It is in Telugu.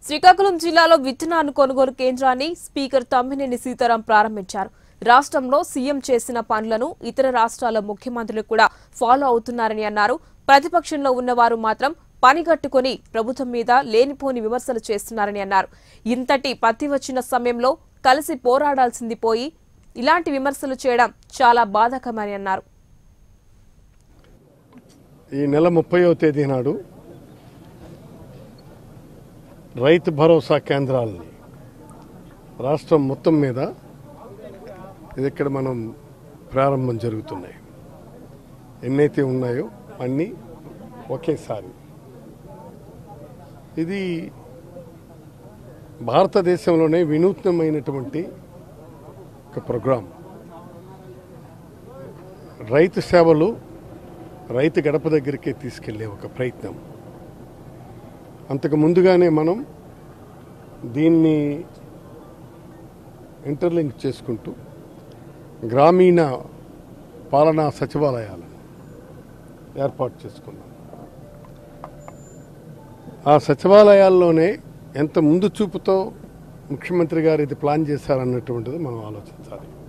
శ్రీకాకుళం జిల్లాలో విత్తనాలు కొనుగోలు కేంద్రాన్ని స్పీకర్ తమ్మినేని సీతారాం ప్రారంభించారు రాష్ట్రంలో సీఎం చేసిన పనులను ఇతర రాష్ట్రాల ముఖ్యమంత్రులు కూడా ఫాలో అవుతున్నారని అన్నారు ప్రతిపక్షంలో ఉన్నవారు మాత్రం పనిగట్టుకుని ప్రభుత్వం మీద లేనిపోని విమర్శలు చేస్తున్నారని అన్నారు ఇంతటి పత్తి వచ్చిన సమయంలో కలిసి పోరాడాల్సింది పోయి ఇలాంటి విమర్శలు చేయడం చాలా బాధాకరమని అన్నారు ఈ నెల ముప్పైవ తేదీ నాడు రైతు భరోసా కేంద్రాలని రాష్ట్రం మొత్తం మీద ఇది ఇక్కడ మనం ప్రారంభం జరుగుతున్నాయి ఎన్నైతే ఉన్నాయో అన్నీ ఒకేసారి ఇది భారతదేశంలోనే వినూత్నమైనటువంటి ఒక ప్రోగ్రాం రైతు సేవలు రైతు గడప దగ్గరికే తీసుకెళ్లే ఒక ప్రయత్నం అంతకు ముందుగానే మనం దీన్ని ఇంటర్లింక్ చేసుకుంటూ గ్రామీణ పాలనా సచివాలయాలను ఏర్పాటు చేసుకున్నాం ఆ సచివాలయాల్లోనే ఎంత ముందు చూపుతో ముఖ్యమంత్రి గారు ఇది ప్లాన్ చేశారన్నటువంటిది మనం ఆలోచించాలి